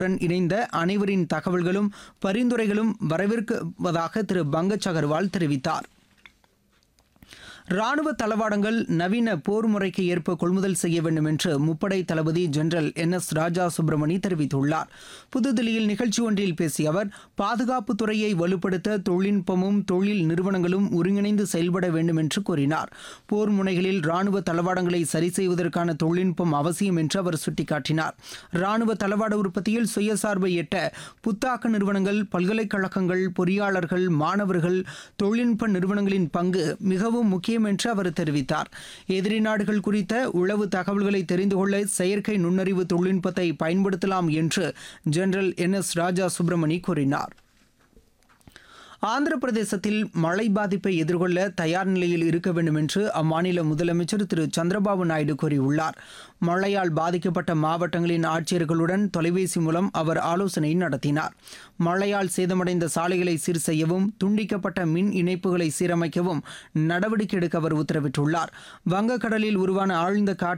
உடன் இணைந்த அனைவரின் தகவல்களும் பரிந்துரைகளும் வரவேற்குவதாக திரு பங்கஜ் அகர்வால் தெரிவித்தார் ராணுவ தளவாடங்கள் நவீன போர் முறைக்கு ஏற்ப கொள்முதல் செய்ய வேண்டும் என்று முப்படை தளபதி general N S Raja Subramani தெரிவித்துள்ளார் புதுதில்லியில் நிகழ்ச்சி ஒன்றில் பேசிய அவர் பாதுகாப்பு துறையை வலுப்படுத்த தொழில்நுட்பமும் தொழில் நிறுவனங்களும் ஒருங்கிணைந்து செயல்பட வேண்டும் என்று கூறினார் போர் முனைகளில் ராணுவ தளவாடங்களை சரி செய்வதற்கான தொழில்நுட்பம் அவசியம் என்று அவர் சுட்டிக்காட்டினார் ராணுவ தளவாட உற்பத்தியில் சுயசார்பை எட்ட புத்தாக்க நிறுவனங்கள் பல்கலைக்கழகங்கள் பொறியாளர்கள் மாணவர்கள் தொழில்நுட்ப நிறுவனங்களின் பங்கு மிகவும் முக்கியம் என்று அவர் தெரிவித்தார் எதிரி நாடுகள் குறித்த உளவு தகவல்களை தெரிந்து கொள்ள செயற்கை நுண்ணறிவு தொழில்நுட்பத்தை பயன்படுத்தலாம் என்று general N S Raja Subramani கூறினார் ஆந்திர பிரதேசத்தில் மழை பாதிப்பை எதிர்கொள்ள தயார் நிலையில் இருக்க வேண்டும் என்று அம்மாநில முதலமைச்சர் திரு சந்திரபாபு நாயுடு கூறியுள்ளார் மழையால் பாதிக்கப்பட்ட மாவட்டங்களின் ஆட்சியர்களுடன் தொலைபேசி மூலம் அவர் ஆலோசனை நடத்தினார் மழையால் சேதமடைந்த சாலைகளை சீர் செய்யவும் துண்டிக்கப்பட்ட மின் இணைப்புகளை சீரமைக்கவும் நடவடிக்கை எடுக்க அவர் உத்தரவிட்டுள்ளார் வங்கக்கடலில் உருவான ஆழ்ந்த காற்று